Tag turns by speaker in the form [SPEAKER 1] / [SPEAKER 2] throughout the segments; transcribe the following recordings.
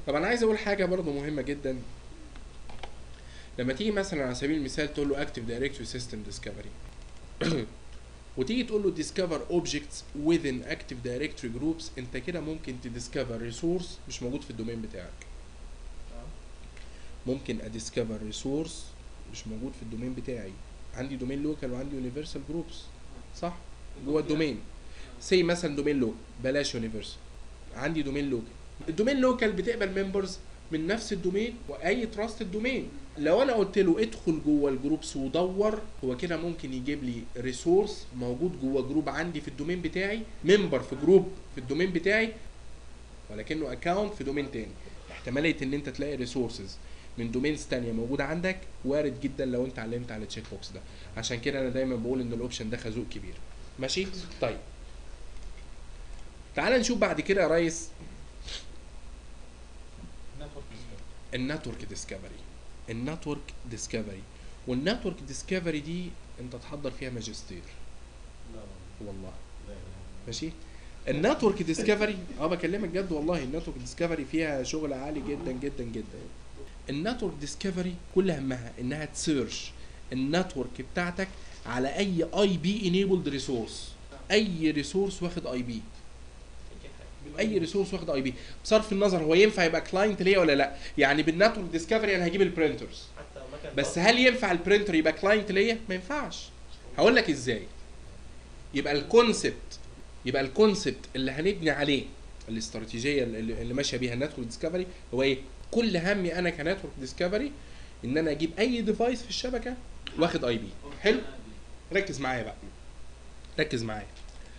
[SPEAKER 1] طب انا عايز اقول حاجه برضو مهمه جدا لما تيجي مثلا على سبيل المثال تقول له اكتف دايركتوري سيستم ديسكفري وتيجي تقول له discover objects within active directory groups انت كده ممكن تديسكفر ريسورس مش موجود في الدومين بتاعك ممكن اديسكفر ريسورس مش موجود في الدومين بتاعي عندي دومين لوكال وعندي يونيفرسال جروبس صح جوه الدومين سي مثلا دومين لوكال بلاش يونيفرسال عندي دومين لوكال الدومين لوكال بتقبل ممبرز من نفس الدومين واي تراست الدومين لو انا قلت له ادخل جوه الجروبس ودور هو كده ممكن يجيب لي ريسورس موجود جوه جروب عندي في الدومين بتاعي ممبر في جروب في الدومين بتاعي ولكنه اكونت في دومين تاني احتماليه ان انت تلاقي ريسورسز من دومينز تانية موجودة عندك وارد جدا لو انت علمت على التشيك بوكس ده عشان كده انا دايما بقول ان الاوبشن ده خازوق كبير ماشي طيب تعال نشوف بعد كده يا ريس النتورك ديسكفري النتورك ديسكفري والنتورك ديسكفري دي انت تحضر فيها ماجستير والله ماشي النتورك ديسكفري اه بكلمك جد والله النتورك ديسكفري فيها شغل عالي جدا جدا جدا النتورك ديسكفري كل همها انها تسيرش النتورك بتاعتك على اي اي بي انيبلد ريسورس اي ريسورس واخد اي بي اي ريسورس واخد اي بي بصرف النظر هو ينفع يبقى كلاينت ليا ولا لا يعني بالنتورك ديسكفري انا هجيب البرينترز
[SPEAKER 2] حتى مكان
[SPEAKER 1] بس هل ينفع البرينتر يبقى كلاينت ليا ما ينفعش هقول لك ازاي يبقى الكونسبت يبقى الكونسبت اللي هنبني عليه الاستراتيجيه اللي, اللي ماشيه بيها النتورك ديسكفري هو ايه كل همي انا كنتورك ديسكفري ان انا اجيب اي ديفايس في الشبكه واخد اي بي حلو ركز معايا بقى ركز معايا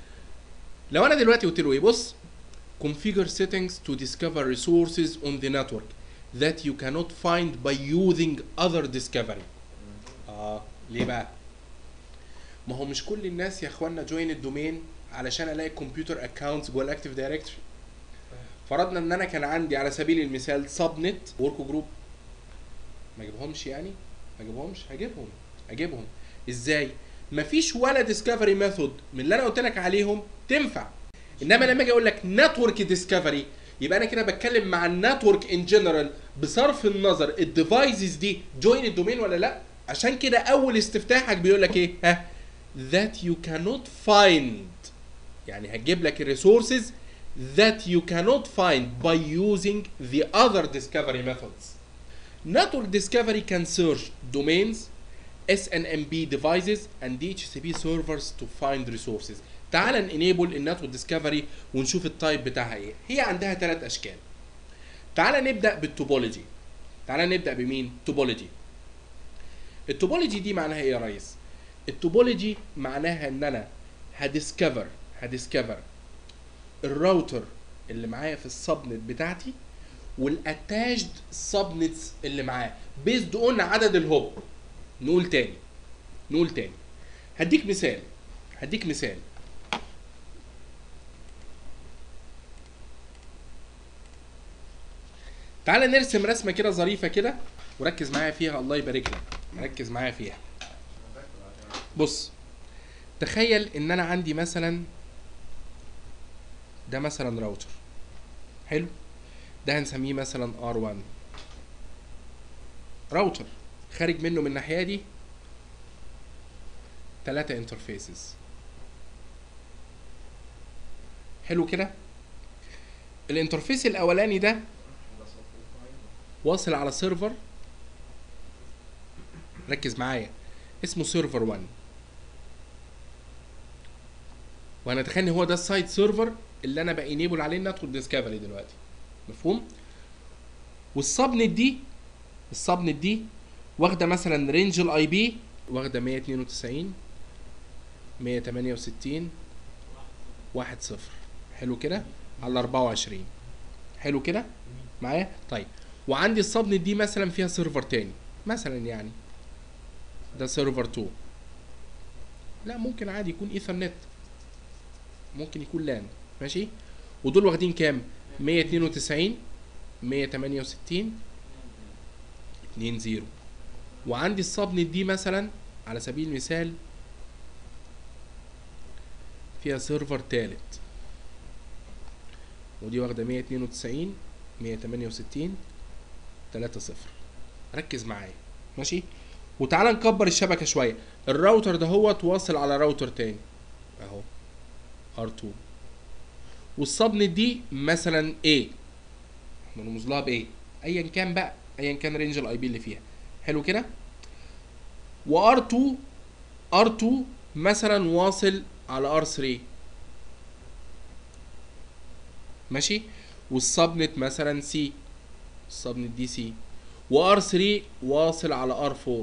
[SPEAKER 1] لو انا دلوقتي قلت له ايه بص configure settings to discover resources on the network that you cannot find by using other discovery اه ليه بقى ما هو مش كل الناس يا اخوانا جوين الدومين علشان الاقي كمبيوتر اكونتس جوه الاكتيف دايركتوري فرضنا ان انا كان عندي على سبيل المثال سب نت ورك جروب ما اجيبهمش يعني ما اجيبهمش هجيبهم اجيبهم ازاي مفيش ولا ديسكفري ميثود من اللي انا قلت لك عليهم تنفع انما لما اجي اقول لك نتورك ديسكفري يبقى انا كده بتكلم مع النتورك ان جنرال بصرف النظر الديفايسز دي جوين الدومين ولا لا عشان كده اول استفتاحك بيقول لك ايه ها that you cannot find يعني هتجيب لك الريسورسز that you cannot find by using the other discovery methods. Network discovery can search domains, SNMP devices and DHCP servers to find resources. تعال enable النتورك ديسكفري ونشوف التايب بتاعها ايه. هي عندها ثلاث اشكال. تعال نبدا بالتوبولوجي. تعال نبدا بمين؟ توبولوجي. التوبولوجي دي معناها ايه يا ريس؟ التوبولوجي معناها ان انا هديسكفر هديسكفر الراوتر اللي معايا في السبنت بتاعتي والاتاجد سبنتس اللي معاه بيزد اون عدد الهوب نقول تاني نقول تاني هديك مثال هديك مثال تعال نرسم رسمه كده ظريفه كده وركز معايا فيها الله يبارك لك ركز معايا فيها بص تخيل ان انا عندي مثلا ده مثلا راوتر حلو ده هنسميه مثلا R1 راوتر خارج منه من الناحيه دي ثلاثة انترفيسز حلو كده الانترفيس الاولاني ده واصل على سيرفر ركز معايا اسمه سيرفر 1 وهنتخيل ان هو ده السايت سيرفر اللي انا بانيبل عليه النتورك ديسكفري دلوقتي مفهوم والسبنت دي السبنت دي واخده مثلا رينج الاي بي واخده 192 168 1 0 حلو كده على 24 حلو كده معايا طيب وعندي السبنت دي مثلا فيها سيرفر تاني مثلا يعني ده سيرفر 2 لا ممكن عادي يكون ايثرنت ممكن يكون لان ماشي ودول واخدين كام 192 168 2 0 وعندي السبنت دي مثلا على سبيل المثال فيها سيرفر تالت ودي واخده 192 168 3 0 ركز معايا ماشي وتعالى نكبر الشبكه شويه الراوتر ده هو تواصل على راوتر تاني اهو R2 والسبنت دي مثلا A مرموز لها ب A ايا كان بقى ايا كان رينج الاي بي اللي فيها حلو كده وR2 R2 مثلا واصل على R3 ماشي والسبنت مثلا سي السبنت دي سي وار 3 واصل على ار 4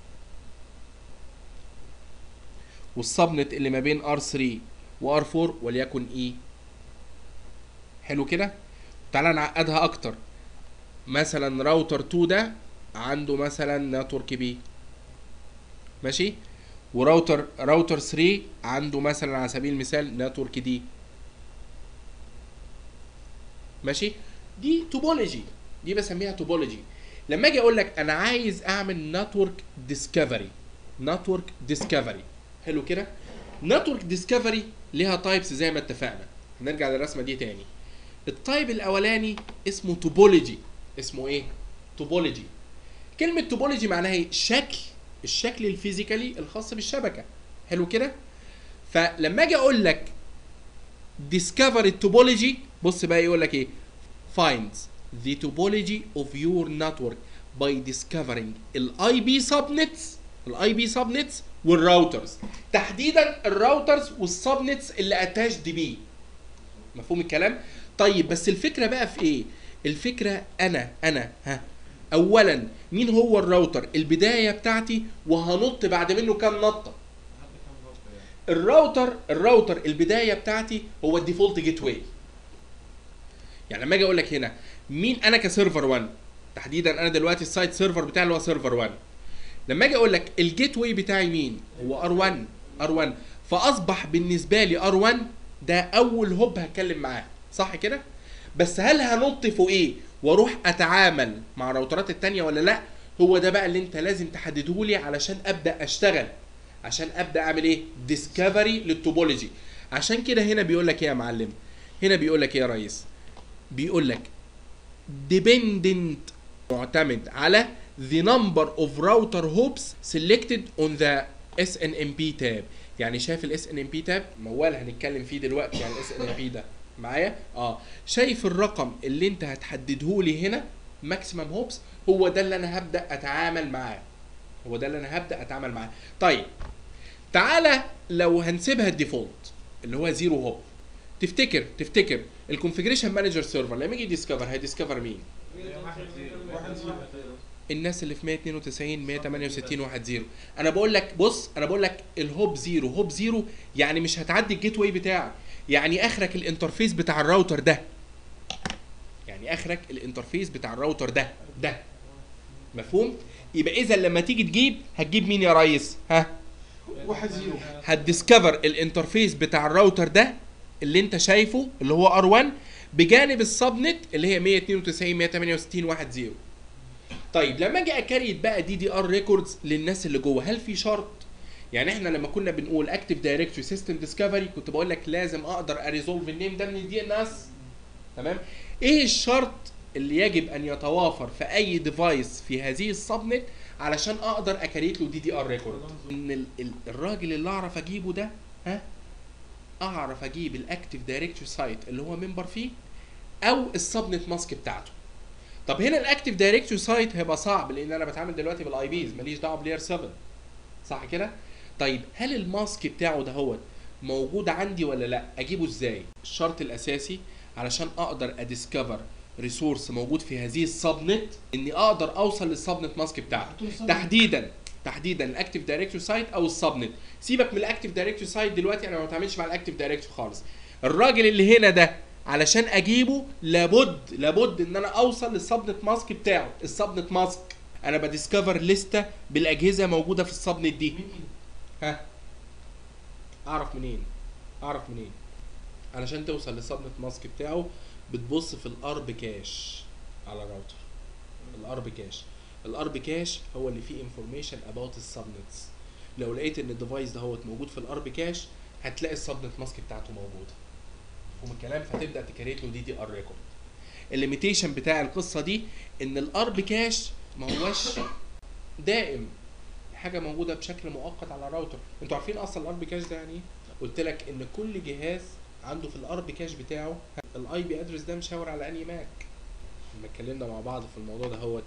[SPEAKER 1] والسبنت اللي ما بين ار 3 وار 4 وليكن اي حلو كده تعالى نعقدها اكتر مثلا راوتر 2 ده عنده مثلا نتورك بي ماشي وراوتر راوتر 3 عنده مثلا على سبيل المثال نتورك دي ماشي دي توبولوجي دي بسميها توبولوجي لما اجي اقول لك انا عايز اعمل نتورك ديسكفري نتورك ديسكفري حلو كده نتورك ديسكفري ليها تايبس زي ما اتفقنا هنرجع للرسمه دي تاني التايب الاولاني اسمه توبولوجي اسمه ايه توبولوجي كلمه توبولوجي معناها ايه شكل الشكل الفيزيكالي الخاص بالشبكه حلو كده فلما اجي اقول لك discover التوبولوجي بص بقى يقول لك ايه finds the topology of your network by discovering الاي بي subnets الاي بي subnets والراوترز تحديدا الراوترز والسبنتس اللي اتاشد بيه مفهوم الكلام طيب بس الفكره بقى في ايه الفكره انا انا ها اولا مين هو الراوتر البدايه بتاعتي وهنط بعد منه كام نطه الراوتر الراوتر البدايه بتاعتي هو الديفولت جيت واي يعني لما اجي اقول لك هنا مين انا كسيرفر 1 تحديدا انا دلوقتي السايت سيرفر بتاعي اللي هو سيرفر 1 لما اجي اقول لك الجيت واي بتاعي مين هو ار1 ار1 فاصبح بالنسبه لي ار1 ده اول هوب هتكلم معاه صح كده بس هل هنط فوقيه واروح اتعامل مع الراوترات التانية ولا لا هو ده بقى اللي انت لازم تحدده لي علشان ابدا اشتغل عشان ابدا اعمل ايه ديسكفري للتوبولوجي عشان كده هنا بيقول لك ايه يا معلم هنا بيقول لك ايه يا ريس بيقول لك dependent معتمد على the number of router hopes selected on the SNMP tab يعني شايف ال SNMP tab موال هنتكلم فيه دلوقتي يعني ال SNMP ده معايا اه شايف الرقم اللي انت هتحدده لي هنا ماكسيمم هوبس هو ده اللي انا هبدا اتعامل معاه هو ده اللي انا هبدا اتعامل معاه طيب تعالى لو هنسيبها الديفولت اللي هو زيرو هوب تفتكر تفتكر الكونفجريشن مانجر سيرفر لما يجي ديسكفر هيديسكفر مين الناس اللي في 192 168 واحد زيرو انا بقول لك بص انا بقول لك الهوب زيرو هوب زيرو يعني مش هتعدي الجيت واي بتاعك يعني اخرك الانترفيس بتاع الراوتر ده يعني اخرك الانترفيس بتاع الراوتر ده ده مفهوم يبقى اذا لما تيجي تجيب هتجيب مين يا ريس ها
[SPEAKER 2] واحد زيرو
[SPEAKER 1] هتديسكفر الانترفيس بتاع الراوتر ده اللي انت شايفه اللي هو ار1 بجانب السبنت اللي هي 192 168 واحد زيرو طيب لما اجي اكريت بقى دي دي ار ريكوردز للناس اللي جوه هل في شرط يعني احنا لما كنا بنقول اكتف دايركتوري سيستم ديسكفري كنت بقول لك لازم اقدر اريزولف النيم ده من الدي ان اس تمام ايه الشرط اللي يجب ان يتوافر في اي ديفايس في هذه السبنت علشان اقدر اكريت له دي دي ار ريكورد ان ال- ال- الراجل اللي اعرف اجيبه ده ها اعرف اجيب الاكتف دايركتوري سايت اللي هو ممبر فيه او السبنت ماسك بتاعته طب هنا الاكتف دايركتوري سايت هيبقى صعب لان انا بتعامل دلوقتي بالاي بيز ماليش دعوه بلاير 7 صح كده طيب هل الماسك بتاعه دهوت موجود عندي ولا لا اجيبه ازاي الشرط الاساسي علشان اقدر اديسكفر ريسورس موجود في هذه السبنت اني اقدر اوصل للسبنت ماسك بتاعته تحديدا تحديدا الاكتف دايركتوري سايت او السبنت سيبك من الاكتف دايركتوري سايت دلوقتي انا ما بتعاملش مع الاكتف دايركتوري خالص الراجل اللي هنا ده علشان اجيبه لابد لابد ان انا اوصل للسبنت ماسك بتاعه السبنت ماسك انا بديسكفر لستة بالاجهزه موجوده في السبنت دي ها اعرف منين اعرف منين علشان توصل للسبنت ماسك بتاعه بتبص في الارب كاش على الراوتر الارب كاش الارب كاش هو اللي فيه انفورميشن اباوت السبنتس لو لقيت ان الديفايس دهوت موجود في الارب كاش هتلاقي السبنت ماسك بتاعته موجوده مفهوم الكلام فتبدا تكريت له دي دي ار ريكورد الليميتيشن بتاع القصه دي ان الارب كاش ما هوش دائم حاجه موجوده بشكل مؤقت على الراوتر انتوا عارفين اصلا الارب كاش ده يعني ايه قلت لك ان كل جهاز عنده في الارب كاش بتاعه الاي بي ادرس ده مشاور على انهي ماك لما اتكلمنا مع بعض في الموضوع ده هو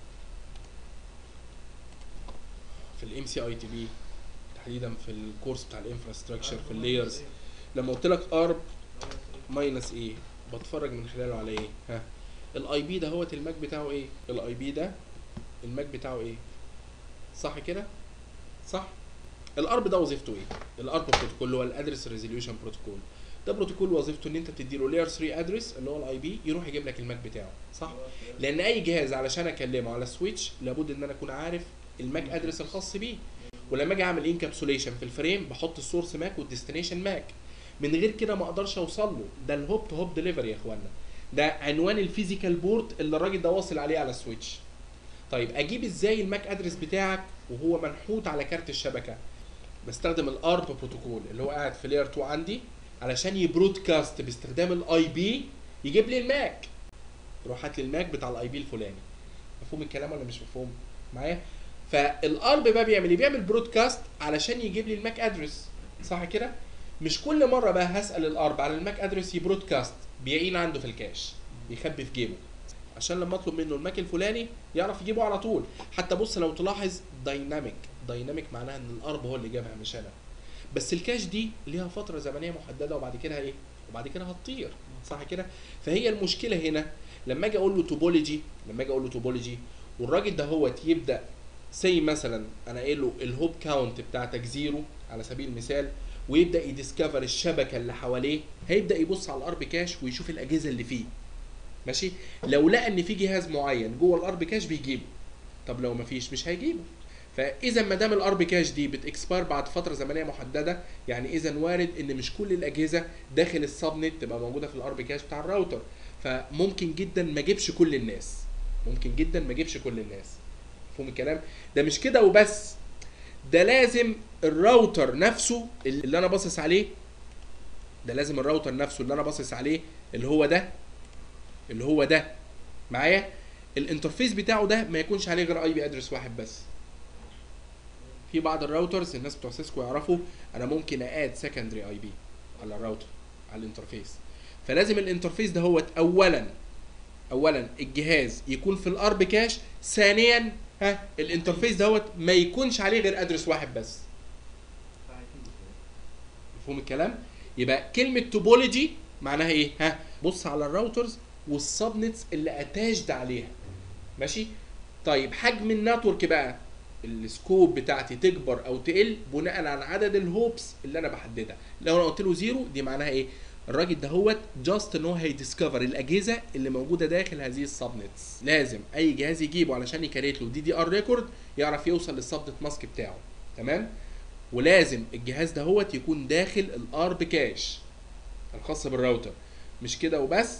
[SPEAKER 1] في الام سي اي تي بي تحديدا في الكورس بتاع الانفراستراكشر في اللايرز لما قلت لك ارب ماينس ايه بتفرج من خلاله على ايه ها الاي بي ده هو الماك بتاعه ايه الاي بي ده الماك بتاعه ايه صح كده صح الارب ده وظيفته ايه الارب بروتوكول اللي هو الادرس ريزوليوشن بروتوكول ده بروتوكول وظيفته ان انت بتدي له لاير 3 ادرس اللي هو الاي بي يروح يجيب لك الماك بتاعه صح لان اي جهاز علشان اكلمه على سويتش لابد ان انا اكون عارف الماك ادرس الخاص بيه ولما اجي اعمل انكابسوليشن في الفريم بحط السورس ماك والديستنيشن ماك من غير كده ما اقدرش اوصل له ده الهوب تو هوب ديليفري يا اخوانا ده عنوان الفيزيكال بورد اللي الراجل ده واصل عليه على السويتش طيب اجيب ازاي الماك ادرس بتاعك وهو منحوت على كارت الشبكه بستخدم الارب بروتوكول اللي هو قاعد في لاير 2 عندي علشان يبرودكاست باستخدام الاي بي يجيب لي الماك يروح هات لي الماك بتاع الاي بي الفلاني مفهوم الكلام ولا مش مفهوم معايا فالارب بقى بيعمل ايه بيعمل برودكاست علشان يجيب لي الماك ادرس صح كده مش كل مره بقى هسال الارب على الماك ادرس يبرودكاست بيعين عنده في الكاش بيخبي في جيبه عشان لما اطلب منه الماك الفلاني يعرف يجيبه على طول حتى بص لو تلاحظ دايناميك دايناميك معناها ان الارب هو اللي جابها مش انا بس الكاش دي ليها فتره زمنيه محدده وبعد كده ايه وبعد كده هتطير صح كده فهي المشكله هنا لما اجي اقول له توبولوجي لما اجي اقول له توبولوجي والراجل ده هو يبدا سي مثلا انا قايل له الهوب كاونت بتاعتك زيرو على سبيل المثال ويبدا يديسكفر الشبكه اللي حواليه هيبدا يبص على الارب كاش ويشوف الاجهزه اللي فيه ماشي لو لقى ان في جهاز معين جوه الارب كاش بيجيبه طب لو مفيش مش هيجيبه فاذا ما دام الارب كاش دي بتكسباير بعد فتره زمنيه محدده يعني اذا وارد ان مش كل الاجهزه داخل السبنت تبقى موجوده في الارب كاش بتاع الراوتر فممكن جدا ما اجيبش كل الناس ممكن جدا ما اجيبش كل الناس مفهوم الكلام ده مش كده وبس ده لازم الراوتر نفسه اللي انا باصص عليه ده لازم الراوتر نفسه اللي انا باصص عليه اللي هو ده اللي هو ده معايا الانترفيس بتاعه ده ما يكونش عليه غير اي بي ادرس واحد بس في بعض الراوترز الناس بتوع سيسكو يعرفوا انا ممكن ااد سكندري اي بي على الراوتر على الانترفيس فلازم الانترفيس ده هو اولا اولا الجهاز يكون في الارب كاش ثانيا ها الانترفيس دوت ما يكونش عليه غير ادرس واحد بس مفهوم الكلام يبقى كلمه توبولوجي معناها ايه ها بص على الراوترز والسبنتس اللي اتاجد عليها ماشي طيب حجم النتورك بقى السكوب بتاعتي تكبر او تقل بناء على عدد الهوبس اللي انا بحددها لو انا قلت له زيرو دي معناها ايه الراجل دهوت جاست ان هو هيديسكفر الاجهزه اللي موجوده داخل هذه السبنتس لازم اي جهاز يجيبه علشان يكريت له دي دي ار ريكورد يعرف يوصل للسبنت ماسك بتاعه تمام ولازم الجهاز دهوت يكون داخل الارب كاش الخاص بالراوتر مش كده وبس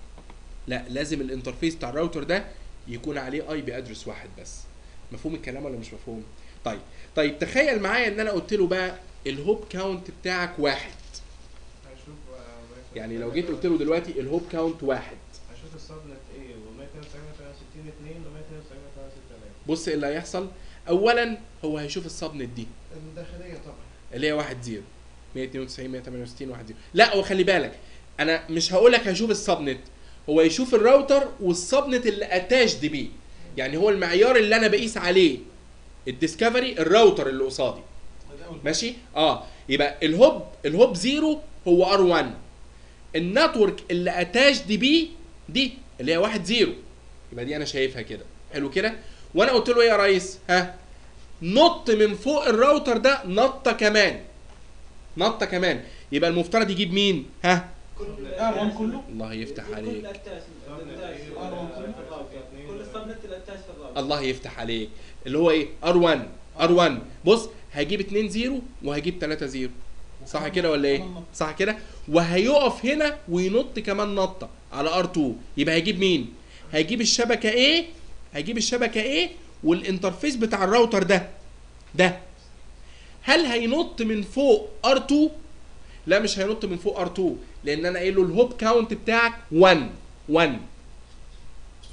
[SPEAKER 1] لا لازم الانترفيس بتاع الراوتر ده يكون عليه اي بي ادرس واحد بس مفهوم الكلام ولا مش مفهوم طيب طيب تخيل معايا ان انا قلت له بقى الهوب كاونت بتاعك واحد
[SPEAKER 2] هشوف آه،
[SPEAKER 1] يعني لو جيت قلت له دلوقتي الهوب كاونت واحد
[SPEAKER 2] هشوف السبنت ايه و192 2 و 192
[SPEAKER 1] بص ايه اللي هيحصل اولا هو هيشوف السبنت دي
[SPEAKER 2] الداخليه طبعا
[SPEAKER 1] اللي هي 1 0 192 168 1 0 لا وخلي بالك انا مش هقول لك هشوف السبنت هو يشوف الراوتر والسبنت اللي اتاشد بيه يعني هو المعيار اللي انا بقيس عليه الديسكفري الراوتر اللي قصادي ماشي اه يبقى الهوب الهوب زيرو هو ار 1 النتورك اللي اتاشد بيه دي اللي هي 1 0 يبقى دي انا شايفها كده حلو كده وانا قلت له ايه يا ريس ها نط من فوق الراوتر ده نطه كمان نطه كمان يبقى المفترض يجيب مين ها
[SPEAKER 3] ار1 كله
[SPEAKER 1] الله يفتح
[SPEAKER 4] كل
[SPEAKER 1] عليك
[SPEAKER 4] الاتاش الاتاش في الراوتر. كل السبنت الاتاش في الراوتر
[SPEAKER 1] الله يفتح عليك اللي هو ايه ار1 ار1 بص هيجيب 2 0 وهيجيب 3 0 صح كده ولا ايه صح كده وهيقف هنا وينط كمان نطه على ار2 يبقى هيجيب مين هيجيب الشبكه ايه هيجيب الشبكه ايه والانترفيس بتاع الراوتر ده ده هل هينط من فوق ار2 لا مش هينط من فوق ار2 لان انا قايل له الهوب كاونت بتاعك 1 1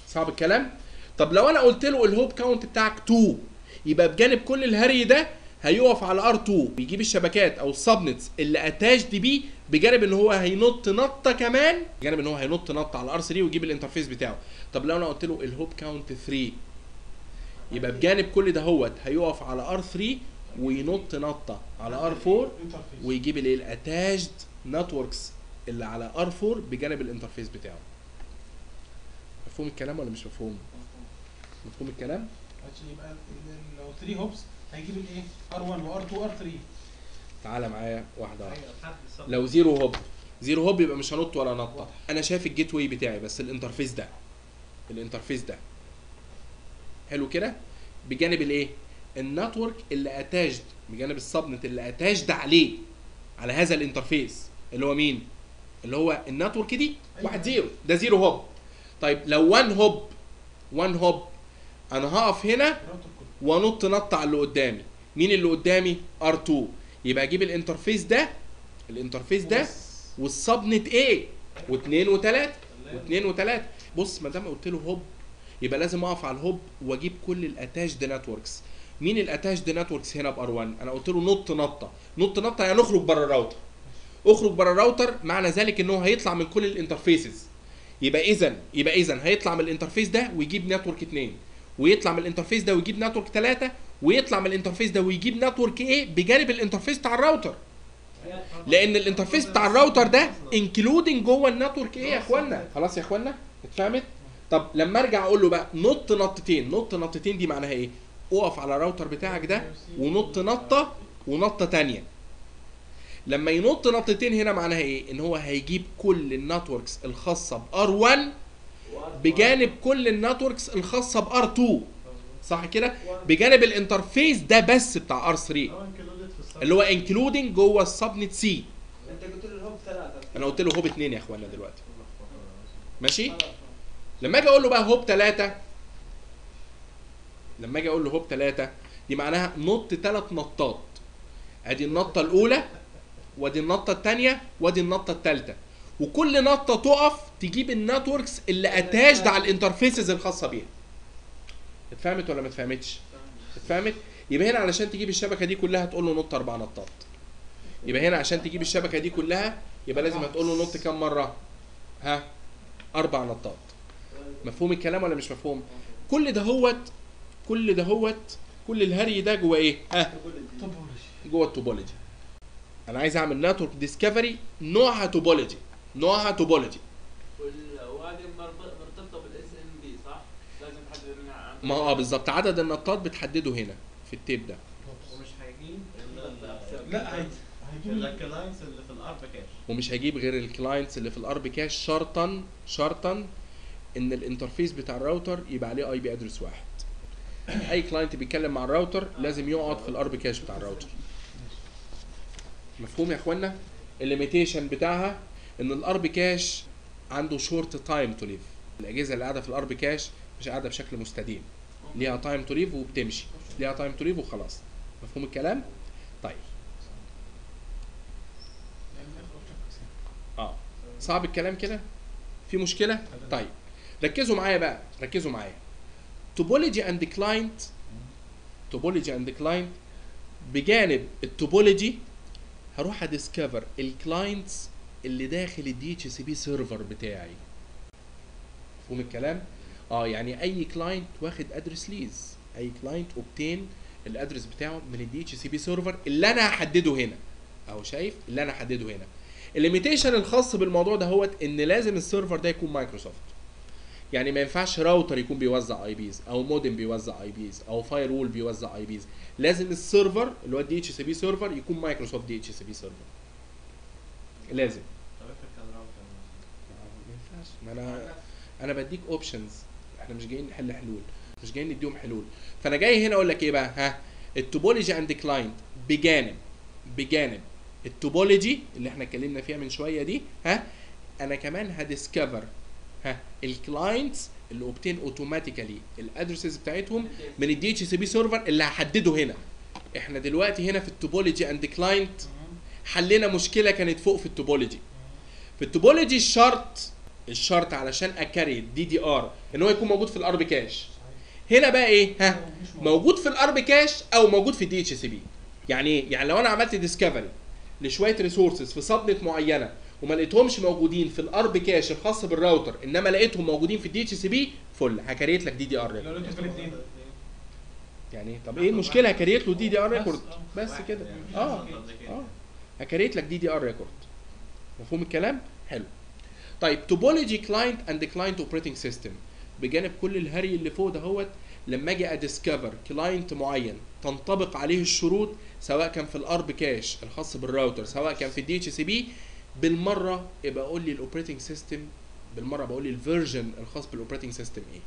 [SPEAKER 1] صعب الكلام طب لو انا قلت له الهوب كاونت بتاعك 2 يبقى بجانب كل الهري ده هيقف على ار 2 بيجيب الشبكات او السبنتس اللي اتاشد بيه بجانب ان هو هينط نطه كمان بجانب ان هو هينط نطه على ار 3 ويجيب الانترفيس بتاعه طب لو انا قلت له الهوب كاونت 3 يبقى بجانب كل ده هوت هيقف على ار 3 وينط نطه على ار 4
[SPEAKER 3] انترفيس
[SPEAKER 1] ويجيب الايه الاتاجد نتوركس اللي على ار 4 بجانب الانترفيس بتاعه مفهوم الكلام ولا مش مفهوم مفهوم الكلام
[SPEAKER 3] عشان يبقى ال- ال- لو 3 هوبس هيجيب الايه ار1 وار2 وار3
[SPEAKER 1] تعالى معايا واحده واحده
[SPEAKER 2] ايوه لحد الصف.
[SPEAKER 1] لو زيرو هوب زيرو هوب يبقى مش هنط ولا نطه انا شايف الجيت واي بتاعي بس الانترفيس ده الانترفيس ده حلو كده بجانب الايه النتورك اللي اتاجد بجانب السبنت اللي اتاجد عليه على هذا الانترفيس اللي هو مين اللي هو النتورك دي واحد زيرو ده زيرو هوب طيب لو 1 هوب 1 هوب انا هقف هنا
[SPEAKER 3] الراوتر كله
[SPEAKER 1] وانط نط على اللي قدامي مين اللي قدامي ار2 يبقى اجيب الانترفيس ده الانترفيس ده
[SPEAKER 3] بس.
[SPEAKER 1] والسبنت ايه واثنين وثلاثة واثنين وثلاثة بص ما دام قلت له هوب يبقى لازم اقف على الهوب واجيب كل الاتاشد نتوركس مين الاتاشد نتوركس هنا بار 1 انا قلت له نط نطه نط نطه يعني اخرج بره الراوتر اخرج بره الراوتر معنى ذلك ان هو هيطلع من كل الانترفيسز يبقى اذا يبقى اذا هيطلع من الانترفيس ده ويجيب نتورك 2 ويطلع من الانترفيس ده ويجيب نتورك 3 ويطلع من الانترفيس ده ويجيب نتورك ايه بجانب الانترفيس بتاع الراوتر لان الانترفيس بتاع الراوتر ده انكلودنج جوه النتورك ايه يا اخوانا خلاص يا اخوانا اتفهمت طب لما ارجع اقول له بقى نط نطتين نط نطتين دي معناها ايه اقف على الراوتر بتاعك ده ونط نطه ونطه تانية لما ينط نطتين هنا معناها ايه ان هو هيجيب كل النتوركس الخاصه بار 1 بجانب كل النتوركس الخاصه بار 2 صح كده بجانب الانترفيس ده بس بتاع ار 3
[SPEAKER 2] هو included في الصف.
[SPEAKER 1] اللي هو انكلودنج جوه السبنت سي
[SPEAKER 4] انت قلت له الهوب ثلاثه
[SPEAKER 1] انا قلت له هوب اتنين يا اخوانا دلوقتي ماشي لما اجي اقول له بقى هوب ثلاثة لما اجي اقول له هوب ثلاثة دي معناها نط ثلاث نطات ادي النطة الأولى وادي النطة الثانية وادي النطة الثالثة وكل نطة تقف تجيب النتوركس اللي اتاجد على الانترفيسز الخاصة بيها اتفهمت ولا ما اتفهمتش؟ اتفهمت؟ يبقى هنا علشان تجيب الشبكة دي كلها تقول له نط أربع نطات يبقى هنا عشان تجيب الشبكة دي كلها يبقى لازم هتقول له نط كام مرة؟ ها؟ أربع نطات مفهوم الكلام ولا مش مفهوم كل ده هوت كل ده هوت كل الهري ده جوه ايه ها
[SPEAKER 3] توبولوجي
[SPEAKER 1] جوه التوبولوجي انا عايز اعمل نتورك ديسكفري نوعها توبولوجي نوعها توبولوجي
[SPEAKER 4] وال- وهذه مرب- مرتبطه بالاس ام بي صح؟ لازم تحدد منها عن
[SPEAKER 1] ما اه بالظبط عدد النطات بتحدده هنا في التيب ده
[SPEAKER 2] ومش هيجيب
[SPEAKER 3] لا هي- هيجيب ال-
[SPEAKER 2] الكلاينتس اللي في الارب كاش
[SPEAKER 1] ومش هجيب غير الكلاينتس اللي في الارب كاش شرطا شرطا ان الانترفيس بتاع الراوتر يبقى عليه اي بي ادرس واحد اي كلاينت بيتكلم مع الراوتر لازم يقعد في الارب كاش بتاع الراوتر مفهوم يا اخوانا الليميتيشن بتاعها ان الارب كاش عنده شورت تايم تو ليف الاجهزه اللي قاعده في الارب كاش مش قاعده بشكل مستديم ليها تايم تو ليف وبتمشي ليها تايم تو ليف وخلاص مفهوم الكلام طيب
[SPEAKER 3] لأن في الآخر أوبجكتس يعني.
[SPEAKER 1] اه صعب الكلام كده في مشكله طيب ركزوا معايا بقى ركزوا معايا توبولوجي اند كلاينت توبولوجي اند كلاينت بجانب التوبولوجي هروح اديسكفر الكلاينتس اللي داخل الدي اتش سي بي سيرفر بتاعي مفهوم الكلام اه يعني اي كلاينت واخد ادرس ليز اي كلاينت اوبتين الادرس بتاعه من الدي اتش سي بي سيرفر اللي انا هحدده هنا اهو شايف اللي انا هحدده هنا الليميتيشن الخاص بالموضوع ده هو ان لازم السيرفر ده يكون مايكروسوفت يعني ما ينفعش راوتر يكون بيوزع اي بيز او مودم بيوزع اي بيز او فاير وول بيوزع اي بيز لازم السيرفر اللي هو الدي اتش سي بي سيرفر يكون مايكروسوفت دي اتش سي بي سيرفر لازم
[SPEAKER 2] طب افرض كان راوتر
[SPEAKER 1] ما ينفعش ما انا انا بديك اوبشنز احنا مش جايين نحل حلول مش جايين نديهم حلول فانا جاي هنا اقول لك ايه بقى ها التوبولوجي اند كلاينت بجانب بجانب التوبولوجي اللي احنا اتكلمنا فيها من شويه دي ها انا كمان هديسكفر ها الكلاينتس اللي اوبتين اوتوماتيكالي الادرسز بتاعتهم من الدي اتش سي بي سيرفر اللي هحدده هنا احنا دلوقتي هنا في التوبولوجي اند كلاينت حلينا مشكله كانت فوق في التوبولوجي في التوبولوجي الشرط الشرط علشان اكاري دي دي ار ان هو يكون موجود في الار كاش هنا بقى ايه ها
[SPEAKER 3] مش موجود.
[SPEAKER 1] موجود في الار كاش او موجود في الدي اتش سي بي يعني ايه يعني لو انا عملت ديسكفري لشويه ريسورسز في سبنت معينه وما لقيتهمش موجودين في الار كاش الخاص بالراوتر انما لقيتهم موجودين في الدي اتش سي بي فل هكريت لك دي دي ار
[SPEAKER 3] لو لقيته في الاثنين
[SPEAKER 1] يعني إيه؟ طب ايه المشكله هكريت له دي دي ار ريكورد بس كده اه اه هكريت لك دي دي ار ريكورد مفهوم الكلام حلو طيب توبولوجي كلاينت اند كلاينت اوبريتنج سيستم بجانب كل الهري اللي فوق دهوت لما اجي اديسكفر كلاينت معين تنطبق عليه الشروط سواء كان في الارب كاش الخاص بالراوتر سواء كان في الدي اتش سي بي بالمره يبقى قول لي الاوبريتنج سيستم بالمره بقول لي الفيرجن الخاص بالاوبريتنج سيستم ايه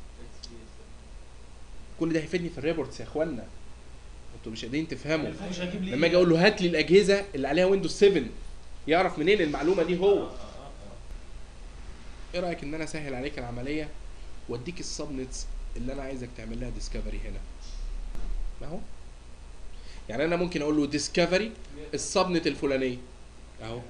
[SPEAKER 1] كل ده هيفيدني في الريبورتس يا اخوانا انتوا مش قادرين تفهموا
[SPEAKER 3] مش هجيب لي
[SPEAKER 1] لما اجي اقول له هات لي الاجهزه اللي عليها ويندوز 7 يعرف منين المعلومه دي هو ايه رايك ان انا اسهل عليك العمليه واديك السبنتس اللي انا عايزك تعمل لها ديسكفري هنا ما هو يعني انا ممكن اقول له ديسكفري السبنت الفلانيه اهو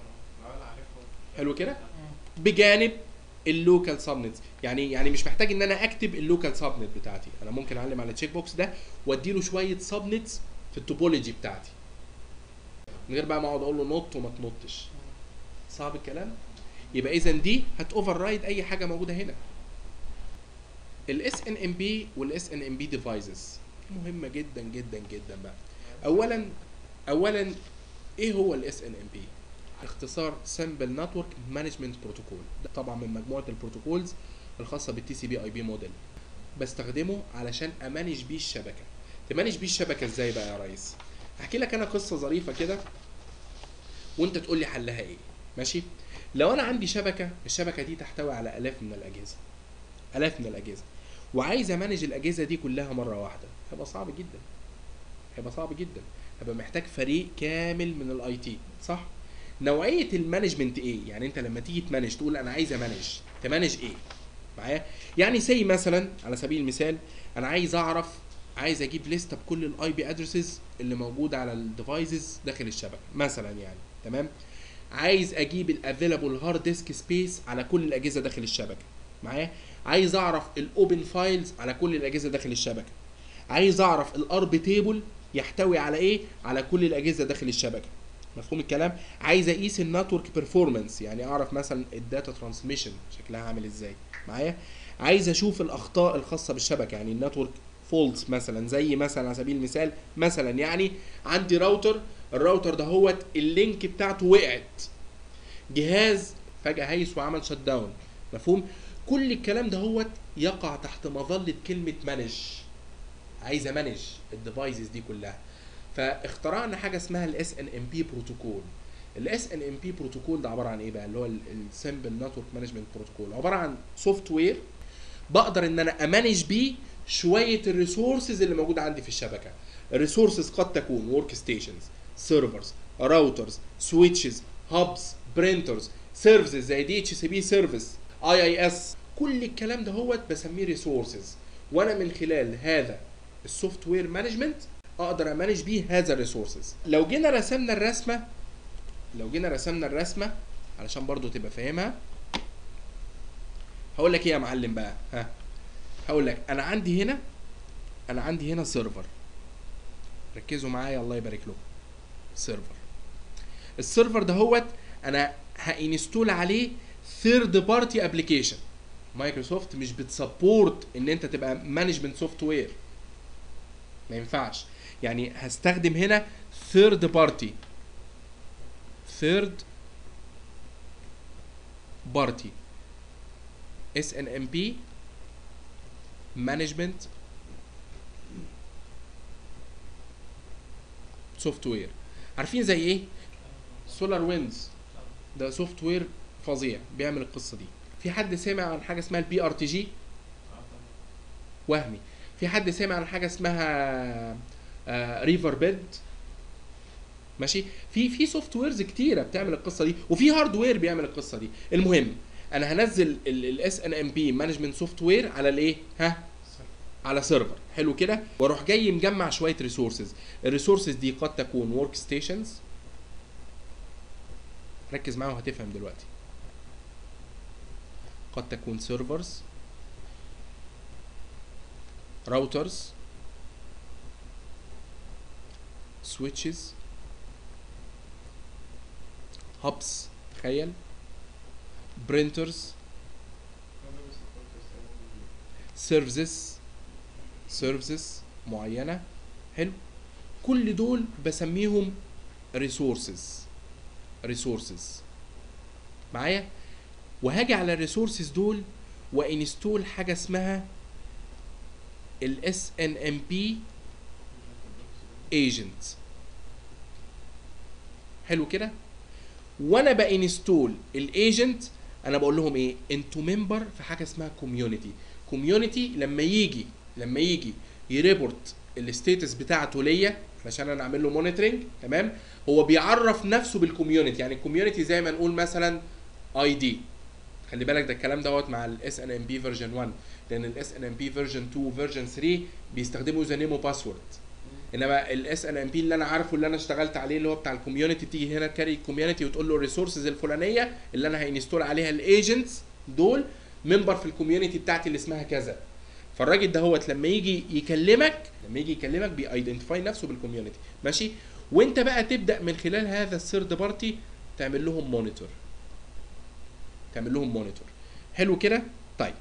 [SPEAKER 1] حلو كده بجانب اللوكال سبنتس يعني يعني مش محتاج ان انا اكتب اللوكال سبنت بتاعتي انا ممكن اعلم على التشيك بوكس ده وادي له شويه سبنتس في التوبولوجي بتاعتي من غير بقى ما اقعد اقول له نط وما تنطش صعب الكلام يبقى اذا دي هتوفر رايد اي حاجه موجوده هنا الاس ان ام بي والاس ان ام بي ديفايسز مهمه جدا جدا جدا بقى اولا اولا ايه هو الاس ان ام بي اختصار سمبل نتورك مانجمنت بروتوكول ده طبعا من مجموعه البروتوكولز الخاصه بالتي سي بي اي بي موديل بستخدمه علشان امانج بيه الشبكه تمانج بيه الشبكه ازاي بقى يا ريس احكي لك انا قصه ظريفه كده وانت تقول لي حلها ايه ماشي لو انا عندي شبكه الشبكه دي تحتوي على الاف من الاجهزه الاف من الاجهزه وعايز امانج الاجهزه دي كلها مره واحده هيبقى صعب جدا هيبقى صعب جدا هيبقى محتاج فريق كامل من الاي تي صح نوعيه المانجمنت ايه يعني انت لما تيجي تمانج تقول انا عايز امانج تمانج ايه معايا يعني سي مثلا على سبيل المثال انا عايز اعرف عايز اجيب لسته بكل الاي بي ادرسز اللي موجوده على الديفايسز داخل الشبكه مثلا يعني تمام عايز اجيب الافيلابل هارد ديسك سبيس على كل الاجهزه داخل الشبكه معايا عايز اعرف الاوبن فايلز على كل الاجهزه داخل الشبكه عايز اعرف الارب تيبل يحتوي على ايه على كل الاجهزه داخل الشبكه مفهوم الكلام عايز اقيس النتورك بيرفورمانس يعني اعرف مثلا الداتا ترانسميشن شكلها عامل ازاي معايا عايز اشوف الاخطاء الخاصه بالشبكه يعني النتورك فولتس مثلا زي مثلا على سبيل المثال مثلا يعني عندي راوتر الراوتر ده هو اللينك بتاعته وقعت جهاز فجاه هيس وعمل شت داون مفهوم كل الكلام ده هو يقع تحت مظله كلمه مانج عايز امانج الديفايسز دي كلها فاخترعنا حاجه اسمها الاس ان ام بي بروتوكول الاس ان ام بي بروتوكول ده عباره عن ايه بقى اللي هو السمبل نتورك مانجمنت بروتوكول عباره عن سوفت وير بقدر ان انا امانج بيه شويه الريسورسز اللي موجوده عندي في الشبكه الريسورسز قد تكون ورك ستيشنز سيرفرز راوترز سويتشز هابس برينترز سيرفيسز زي دي اتش سي بي سيرفيس اي اي اس كل الكلام ده هو بسميه ريسورسز وانا من خلال هذا السوفت وير مانجمنت اقدر امانج بيه هذا الريسورسز لو جينا رسمنا الرسمه لو جينا رسمنا الرسمه علشان برضو تبقى فاهمها هقول لك ايه يا معلم بقى ها هقول لك انا عندي هنا انا عندي هنا سيرفر ركزوا معايا الله يبارك لكم سيرفر السيرفر ده هوت انا هانستول عليه ثيرد بارتي ابلكيشن مايكروسوفت مش بتسبورت ان انت تبقى مانجمنت سوفت وير ما ينفعش يعني هستخدم هنا ثيرد بارتي ثيرد بارتي اس ان ام بي مانجمنت سوفت وير عارفين زي ايه سولار ويندز ده سوفت وير فظيع بيعمل القصه دي في حد سمع عن حاجه اسمها البي ار تي جي وهمي في حد سمع عن حاجه اسمها ريفر بيد ماشي في في سوفت ويرز كتيره بتعمل القصه دي وفي هاردوير بيعمل القصه دي المهم انا هنزل الاس ان ام بي مانجمنت سوفت وير على الايه ها على سيرفر حلو كده واروح جاي مجمع شويه ريسورسز الريسورسز دي قد تكون ورك ستيشنز ركز معايا وهتفهم دلوقتي قد تكون سيرفرز راوترز سويتشز هابس تخيل برينترز سيرفيسز سيرفيسز معينه حلو كل دول بسميهم ريسورسز ريسورسز معايا وهاجي على الريسورسز دول وانستول حاجه اسمها الاس ان ام بي ايجنت حلو كده وانا بانستول الايجنت انا بقول لهم ايه انتوا ممبر في حاجه اسمها كوميونتي كوميونتي لما يجي لما يجي يريبورت الستيتس بتاعته ليا علشان انا اعمل له مونيتورنج تمام هو بيعرف نفسه بالكوميونتي يعني الكوميونتي زي ما نقول مثلا اي دي خلي بالك ده الكلام دوت مع الاس ان ام بي فيرجن 1 لان الاس ان ام بي فيرجن 2 وفيرجن 3 بيستخدموا يوزر نيم وباسورد انما الاس ان ام بي اللي انا عارفه اللي انا اشتغلت عليه اللي هو بتاع الكوميونتي بتيجي هنا كاري الكوميونتي وتقول له الريسورسز الفلانيه اللي انا هينستول عليها الايجنتس دول ممبر في الكوميونتي بتاعتي اللي اسمها كذا فالراجل ده هوت لما يجي يكلمك لما يجي يكلمك بيايدنتيفاي نفسه بالكوميونتي ماشي وانت بقى تبدا من خلال هذا الثيرد بارتي تعمل لهم مونيتور تعمل لهم مونيتور حلو كده طيب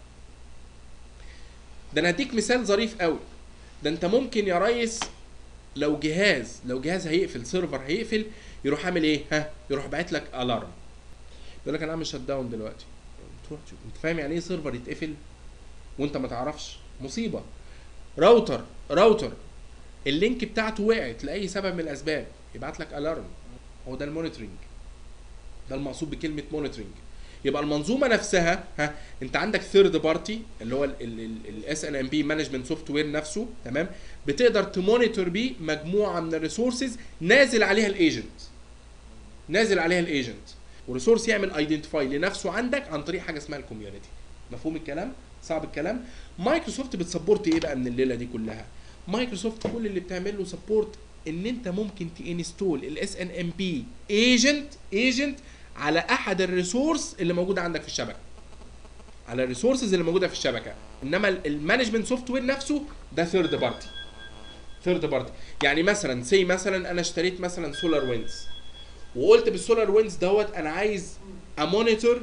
[SPEAKER 1] ده انا هديك مثال ظريف قوي ده انت ممكن يا ريس لو جهاز لو جهاز هيقفل سيرفر هيقفل يروح عامل ايه ها يروح باعت لك الارم يقول لك انا عامل شت داون دلوقتي تروح تشوف انت فاهم يعني ايه سيرفر يتقفل وانت ما تعرفش مصيبه راوتر راوتر اللينك بتاعته وقعت لاي سبب من الاسباب يبعت لك الارم هو ده المونيتورنج ده المقصود بكلمه مونيتورنج يبقى المنظومه نفسها ها انت عندك ثيرد بارتي اللي هو الاس ان ام بي مانجمنت سوفت وير نفسه تمام بتقدر تمونيتور بيه مجموعه من الريسورسز نازل عليها الايجنت نازل عليها الايجنت وريسورس يعمل ايدنتيفاي لنفسه عندك عن طريق حاجه اسمها الكوميونتي مفهوم الكلام صعب الكلام مايكروسوفت بتسبورت ايه بقى من الليله دي كلها مايكروسوفت كل اللي بتعمل له سبورت ان انت ممكن تانستول الاس ان ام بي ايجنت ايجنت على احد الريسورس اللي موجوده عندك في الشبكه على الريسورسز اللي موجوده في الشبكه انما المانجمنت سوفت وير نفسه ده ثيرد بارتي ثيرد بارتي يعني مثلا سي مثلا انا اشتريت مثلا سولار ويندز وقلت بالسولار ويندز دوت انا عايز امونيتور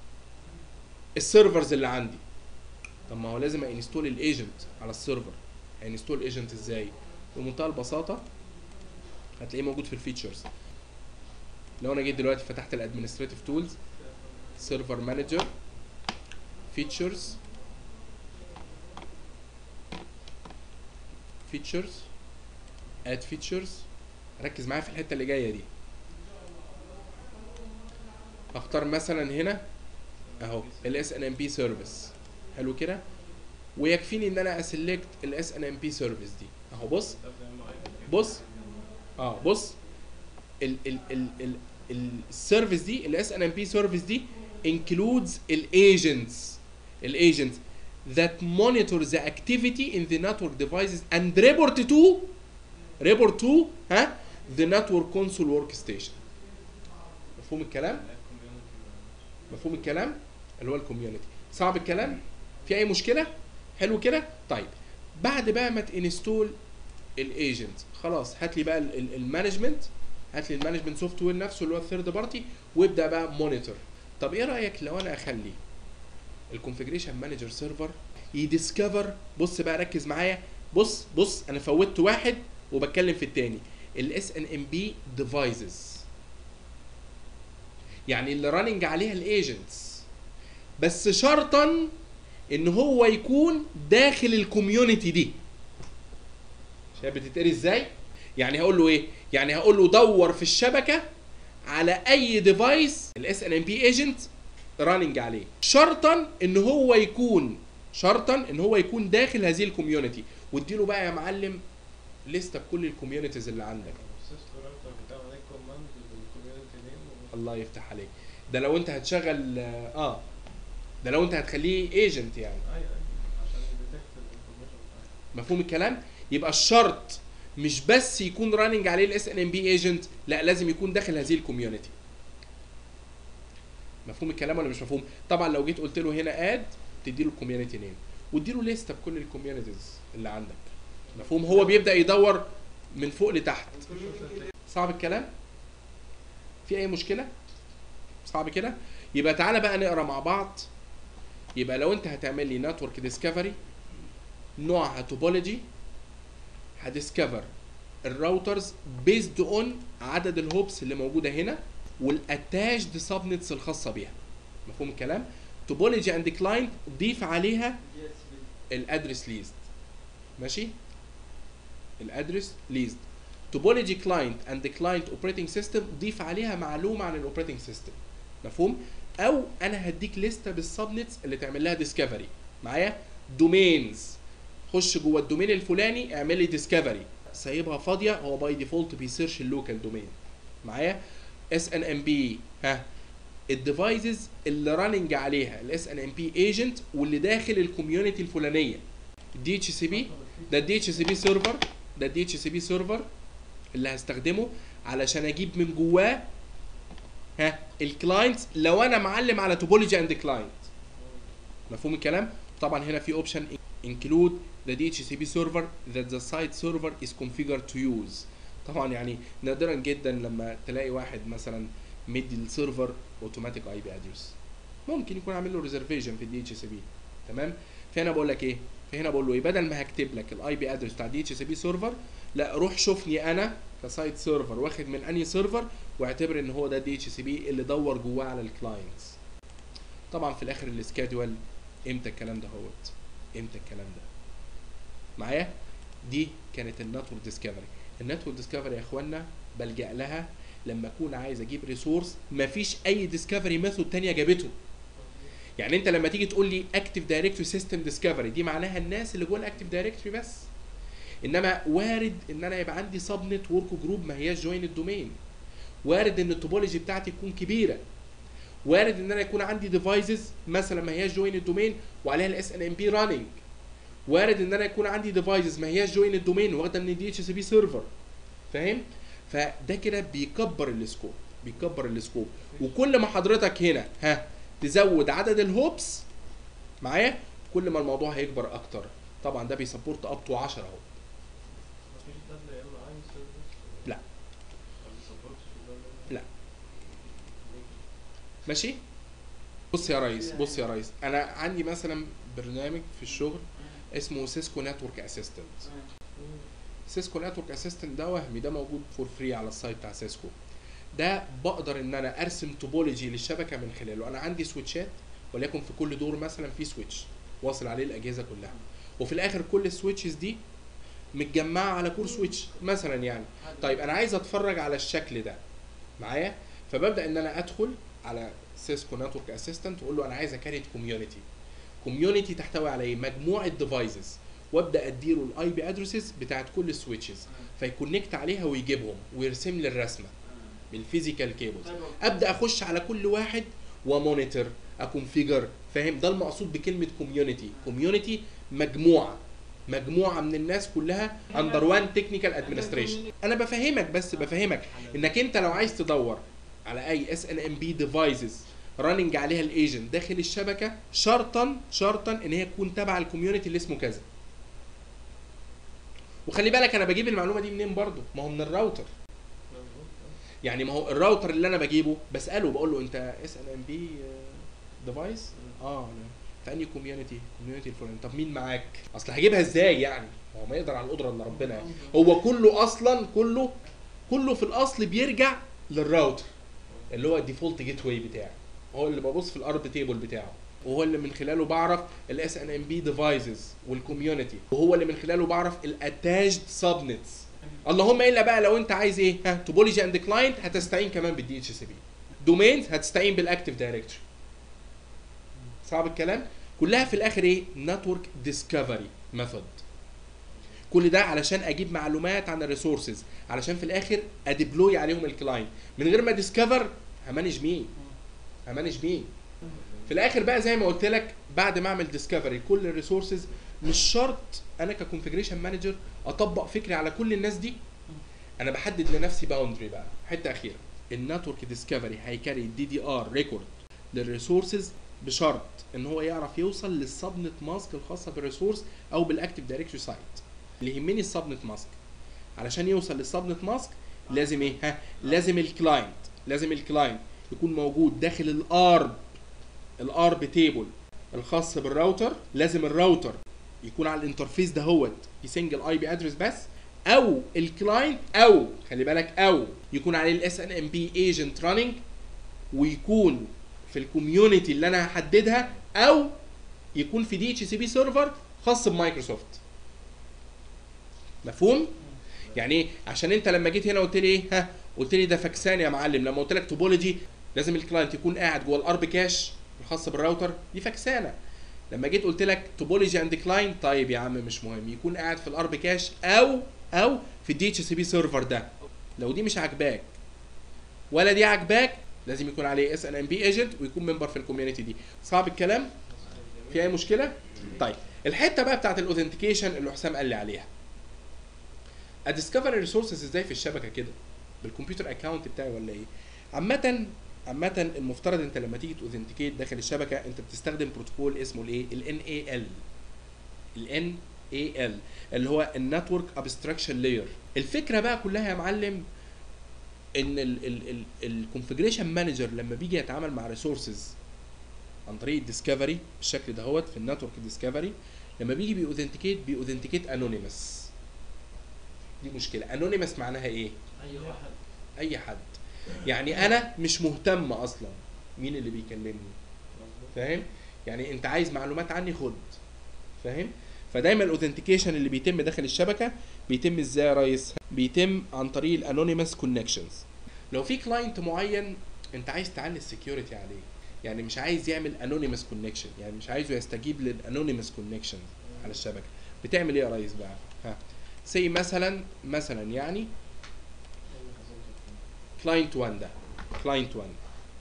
[SPEAKER 1] السيرفرز اللي عندي طب ما هو لازم انستول الايجنت على السيرفر انستول ايجنت ازاي بمنتهى البساطه هتلاقيه موجود في الفيتشرز لو انا جيت دلوقتي فتحت الادمنستريتيف تولز سيرفر مانجر فيتشرز فيتشرز اد فيتشرز ركز معايا في الحته اللي جايه دي هختار مثلا هنا اهو الاس ان ام بي سيرفيس حلو كده ويكفيني ان انا اسلكت الاس ان ام بي سيرفيس دي اهو بص بص اه بص ال ال ال ال السيرفيس دي الاس ان ام بي سيرفيس دي includes الايجنتس الايجنتس that monitor the activity in the network devices and report to report to ها the network console workstation مفهوم الكلام مفهوم الكلام اللي هو الكوميونتي صعب الكلام في اي مشكله حلو كده طيب بعد بقى ما تنستول الايجنت خلاص هات لي بقى المانجمنت هات لي المانجمنت سوفت وير نفسه اللي هو الثيرد بارتي وابدا بقى مونيتور طب ايه رايك لو انا اخلي الكونفجريشن مانجر سيرفر يديسكفر بص بقى ركز معايا بص بص انا فوتت واحد وبتكلم في التاني الاس ان ام بي ديفايسز يعني اللي راننج عليها الايجنتس بس شرطا ان هو يكون داخل الكوميونتي دي شايف بتتقري ازاي يعني هقول له ايه يعني هقول له دور في الشبكه على اي ديفايس الاس ان ام بي ايجنت راننج عليه شرطا ان هو يكون شرطا ان هو يكون داخل هذه الكوميونتي واديله بقى يا معلم لسته بكل الكوميونيتيز اللي عندك
[SPEAKER 2] السيسكو راوتر بتاع عليك كوماند بالكوميونتي نيم
[SPEAKER 1] الله يفتح عليك ده لو انت هتشغل اه ده لو انت هتخليه ايجنت يعني
[SPEAKER 2] ايوه ايوه عشان يديتكت الانفورميشن بتاعتك
[SPEAKER 1] مفهوم الكلام يبقى الشرط مش بس يكون راننج عليه الاس ان ام بي ايجنت لا لازم يكون داخل هذه الكوميونتي مفهوم الكلام ولا مش مفهوم طبعا لو جيت قلت له هنا اد تدي له الكوميونتي نيم وادي له لسته بكل الكوميونيتيز اللي عندك مفهوم هو بيبدا يدور من فوق لتحت صعب الكلام في اي مشكله صعب كده يبقى تعالى بقى نقرا مع بعض يبقى لو انت هتعمل لي نتورك ديسكفري نوعها توبولوجي هديسكفر الراوترز بيزد اون عدد الهوبس اللي موجوده هنا والاتاشد سبنتس الخاصه بيها مفهوم الكلام توبولوجي اند كلاينت ضيف عليها الادرس ليست ماشي الادرس ليست توبولوجي كلاينت اند كلاينت اوبريتنج سيستم ضيف عليها معلومه عن الاوبريتنج سيستم مفهوم او انا هديك لسته بالسبنتس اللي تعمل لها ديسكفري معايا دومينز خش جوه الدومين الفلاني اعمل لي ديسكفري سايبها فاضيه هو باي ديفولت بيسيرش اللوكال دومين معايا اس ان ام بي ها الديفايسز اللي راننج عليها الاس ان ام بي ايجنت واللي داخل الكوميونتي الفلانيه الدي اتش سي بي ده الدي اتش سي بي سيرفر ده الدي اتش سي بي سيرفر اللي هستخدمه علشان اجيب من جواه ها الكلاينتس لو انا معلم على توبولوجي اند كلاينت مفهوم الكلام طبعا هنا في اوبشن include the DHCP server that the site server is configured to use طبعا يعني نادرا جدا لما تلاقي واحد مثلا مدي السيرفر اوتوماتيك اي بي ادرس ممكن يكون عامل له ريزرفيشن في الدي اتش سي بي تمام فهنا بقول لك ايه فهنا بقول له ايه بدل ما هكتب لك الاي بي ادرس بتاع الدي اتش سي بي سيرفر لا روح شوفني انا كسايت سيرفر واخد من انهي سيرفر واعتبر ان هو ده الدي اتش سي بي اللي دور جواه على الكلاينتس طبعا في الاخر السكادول امتى الكلام ده هوت امتى الكلام ده معايا دي كانت النتورك ديسكفري النتورك ديسكفري يا اخوانا بلجا لها لما اكون عايز اجيب ريسورس مفيش اي ديسكفري ميثود تانية جابته يعني انت لما تيجي تقول لي اكتف دايركتوري سيستم ديسكفري دي معناها الناس اللي جوه الاكتف دايركتوري بس انما وارد ان انا يبقى عندي سب نت ورك جروب ما هياش جوين الدومين وارد ان التوبولوجي بتاعتي تكون كبيره وارد ان انا يكون عندي ديفايسز مثلا ما هياش جوين الدومين وعليها الاس ان ام بي راننج وارد ان انا يكون عندي ديفايسز ما هياش جوين الدومين واخده من الدي اتش سي بي سيرفر فاهم فده كده بيكبر السكوب بيكبر السكوب وكل ما حضرتك هنا ها تزود عدد الهوبس معايا كل ما الموضوع هيكبر اكتر طبعا ده بيسبورت اب تو 10 اهو
[SPEAKER 2] مفيش دبل ام اي سيرفيس
[SPEAKER 1] لا.
[SPEAKER 2] ما بيسبورتش ال
[SPEAKER 1] لا. ماشي بص يا ريس بص يا ريس انا عندي مثلا برنامج في الشغل اسمه سيسكو نتورك اسيستنت سيسكو نتورك اسيستنت ده وهمي ده موجود فور فري على السايت بتاع سيسكو ده بقدر ان انا ارسم توبولوجي للشبكه من خلاله انا عندي سويتشات وليكن في كل دور مثلا في سويتش واصل عليه الاجهزه كلها وفي الاخر كل السويتشز دي متجمعه على كور سويتش مثلا يعني طيب انا عايز اتفرج على الشكل ده معايا فببدا ان انا ادخل على سيسكو نتورك اسيستنت واقول له انا عايز اكريت كوميونتي كوميونتي تحتوي على ايه مجموعه ديفايسز وابدا اديله الاي بي ادرسز بتاعت كل السويتشز فيكونكت عليها ويجيبهم ويرسم لي الرسمه بالفيزيكال كيبلز ابدا اخش على كل واحد ومونيتور اكونفيجر فاهم ده المقصود بكلمه كوميونتي كوميونتي مجموعه مجموعه من الناس كلها اندر وان تكنيكال ادمنستريشن انا بفهمك بس بفهمك انك انت لو عايز تدور على اي اس ان ام بي ديفايسز راننج عليها الايجنت داخل الشبكه شرطا شرطا ان هي تكون تبع الكوميونتي اللي اسمه كذا وخلي بالك انا بجيب المعلومه دي منين برضو ما هو من الراوتر يعني ما هو الراوتر اللي انا بجيبه بساله بقول له انت اس ان ام بي ديفايس اه أنا في انهي كوميونتي كوميونتي الفلاني طب مين معاك اصل هجيبها ازاي يعني هو ما يقدر على القدره الا ربنا يعني هو كله اصلا كله كله في الاصل بيرجع للراوتر اللي هو الديفولت جيت واي بتاعي هو اللي ببص في الارض تيبل بتاعه وهو اللي من خلاله بعرف الاس ان ام بي ديفايسز والكوميونتي وهو اللي من خلاله بعرف الاتاجد سبنتس اللهم الا بقى لو انت عايز ايه ها توبولوجي اند كلاينت هتستعين كمان بالدي اتش سي بي دومينز هتستعين بالاكتيف دايركتوري صعب الكلام كلها في الاخر ايه نتورك ديسكفري ميثود كل ده علشان اجيب معلومات عن الريسورسز علشان في الاخر اديبلوي عليهم الكلاينت من غير ما ديسكفر همانج مين همانج مين في الاخر بقى زي ما قلت لك بعد ما اعمل ديسكفري كل الريسورسز مش شرط انا ككونفجريشن مانجر اطبق فكري على كل الناس دي انا بحدد لنفسي باوندري بقى حته اخيره النتورك ديسكفري هيكاري دي دي ار ريكورد للريسورسز بشرط ان هو يعرف يوصل للسبنت ماسك الخاصه بالريسورس او بالاكتيف دايركتوري سايت اللي يهمني السبنت ماسك علشان يوصل للسبنت ماسك لازم ايه ها لازم الكلاينت لازم الكلاينت يكون موجود داخل الارب الارب تيبل الخاص بالراوتر لازم الراوتر يكون على الانترفيس دهوت في سنجل اي بي ادرس بس او الكلاينت او خلي بالك او يكون عليه الاس ان ام بي ايجنت راننج ويكون في الكوميونتي اللي انا هحددها او يكون في دي اتش سي بي سيرفر خاص بمايكروسوفت مفهوم يعني ايه عشان انت لما جيت هنا قلت لي ايه ها قلت لي ده فاكسان يا معلم لما قلت لك توبولوجي لازم الكلاينت يكون قاعد جوه الارب كاش الخاص بالراوتر دي فاكسانه لما جيت قلت لك توبولوجي اند كلاينت طيب يا عم مش مهم يكون قاعد في الارب كاش او او في الدي اتش سي بي سيرفر ده لو دي مش عاجباك ولا دي عاجباك لازم يكون عليه اس ان ام بي ايجنت ويكون ممبر في الكوميونتي دي صعب الكلام في اي مشكله طيب الحته بقى بتاعت الاوثنتيكيشن اللي حسام قال لي عليها اديسكفر الريسورسز ازاي في الشبكه كده بالكمبيوتر اكونت بتاعي ولا ايه عامه عامه المفترض انت لما تيجي توثنتيكيت داخل الشبكه انت بتستخدم بروتوكول اسمه الايه الان اي ال الان اي ال اللي هو النتورك ابستراكشن لاير الفكره بقى كلها يا معلم ان الكونفجريشن مانجر لما بيجي يتعامل مع ريسورسز عن طريق الديسكفري بالشكل دهوت في النتورك ديسكفري لما بيجي بيوثنتيكيت بيوثنتيكيت انونيمس دي مشكله انونيمس معناها ايه
[SPEAKER 4] اي واحد
[SPEAKER 1] اي حد يعني انا مش مهتم اصلا مين اللي بيكلمني فاهم يعني انت عايز معلومات عني خد فاهم فدايما الاوثنتيكيشن اللي بيتم داخل الشبكه بيتم ازاي يا ريس بيتم عن طريق الانونيمس كونكشنز لو في كلاينت معين انت عايز تعلي السكيورتي عليه يعني مش عايز يعمل انونيمس كونكشن يعني مش عايزه يستجيب للانونيمس كونكشن على الشبكه بتعمل ايه يا ريس بقى ها سي مثلا مثلا يعني كلاينت 1 ده كلاينت 1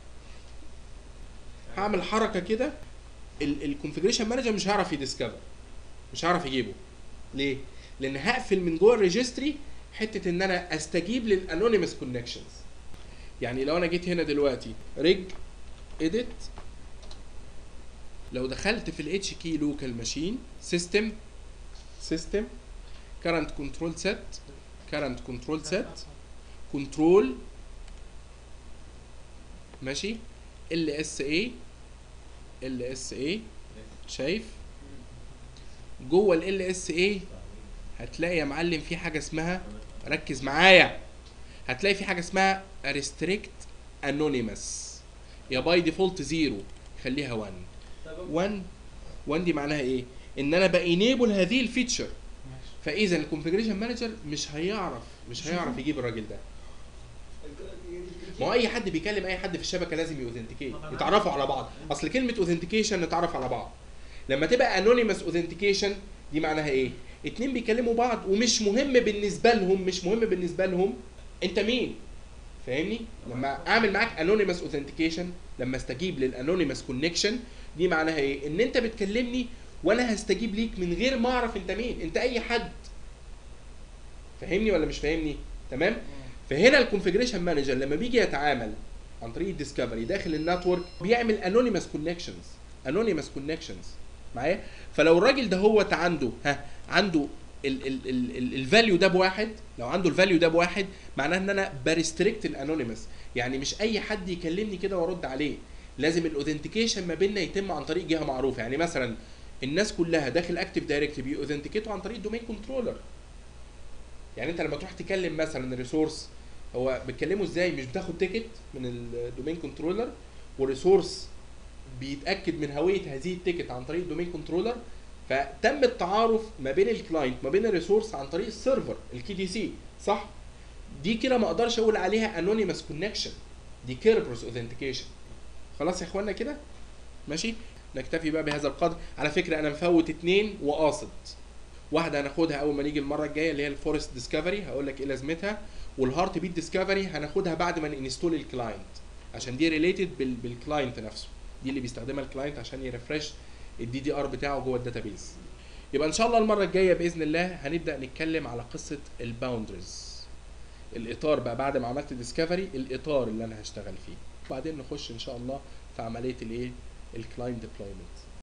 [SPEAKER 1] هعمل حركه كده الكونفجريشن مانجر مش هيعرف يديسكفر مش هعرف يجيبه ليه لان هقفل من جوه الريجستري حته ان انا استجيب للانونيمس كونكشنز يعني لو انا جيت هنا دلوقتي ريج اديت لو دخلت في الاتش كي لوكال ماشين سيستم سيستم current control set current control set control ماشي ال اس اي ال اس اي شايف جوه ال اس اي هتلاقي يا معلم في حاجه اسمها ركز معايا هتلاقي في حاجه اسمها restrict anonymous يا باي ديفولت زيرو خليها 1 1 1 دي معناها ايه ان انا بانيبل هذه الفيتشر فاذا الكونفجريشن مانجر مش هيعرف مش هيعرف يجيب الراجل ده ما هو اي حد بيكلم اي حد في الشبكه لازم يوثنتيكيت يتعرفوا على بعض اصل كلمه اوثنتيكيشن نتعرف على بعض لما تبقى انونيمس اوثنتيكيشن دي معناها ايه اتنين بيكلموا بعض ومش مهم بالنسبه لهم مش مهم بالنسبه لهم انت مين فاهمني لما اعمل معاك انونيمس اوثنتيكيشن لما استجيب للانونيمس كونكشن دي معناها ايه ان انت بتكلمني وانا هستجيب ليك من غير ما اعرف انت مين انت اي حد فاهمني ولا مش فاهمني تمام فهنا الكونفجريشن مانجر لما بيجي يتعامل عن طريق الديسكفري داخل النتورك بيعمل انونيمس كونكشنز انونيمس كونكشنز معايا فلو الراجل ده هو عنده ها عنده الفاليو ده بواحد لو عنده الفاليو ده بواحد معناه ان انا بريستريكت الانونيمس يعني مش اي حد يكلمني كده وارد عليه لازم الاوثنتيكيشن ما بيننا يتم عن طريق جهه معروفه يعني مثلا الناس كلها داخل اكتيف دايركت بيوثنتيكيتوا عن طريق دومين كنترولر يعني انت لما تروح تكلم مثلا الريسورس هو بتكلمه ازاي مش بتاخد تيكت من الدومين كنترولر والريسورس بيتاكد من هويه هذه التيكت عن طريق الدومين كنترولر فتم التعارف ما بين الكلاينت ما بين الريسورس عن طريق السيرفر الكي دي سي صح دي كده ما اقدرش اقول عليها انونيمس كونكشن دي كيربروس اوثنتيكيشن خلاص يا اخوانا كده ماشي نكتفي بقى بهذا القدر على فكره انا مفوت اتنين وقاصد واحده هناخدها اول ما نيجي المره الجايه اللي هي الفورست ديسكفري هقول لك ايه لازمتها والهارت بيت ديسكفري هناخدها بعد ما ننستول الكلاينت عشان دي ريليتد بالكلاينت نفسه دي اللي بيستخدمها الكلاينت عشان يرفرش الدي دي ار بتاعه جوه الداتابيز يبقى ان شاء الله المره الجايه باذن الله هنبدا نتكلم على قصه الباوندرز الاطار بقى بعد ما عملت ديسكفري الاطار اللي انا هشتغل فيه وبعدين نخش ان شاء الله في عمليه الايه الكلاينت ديبلويمنت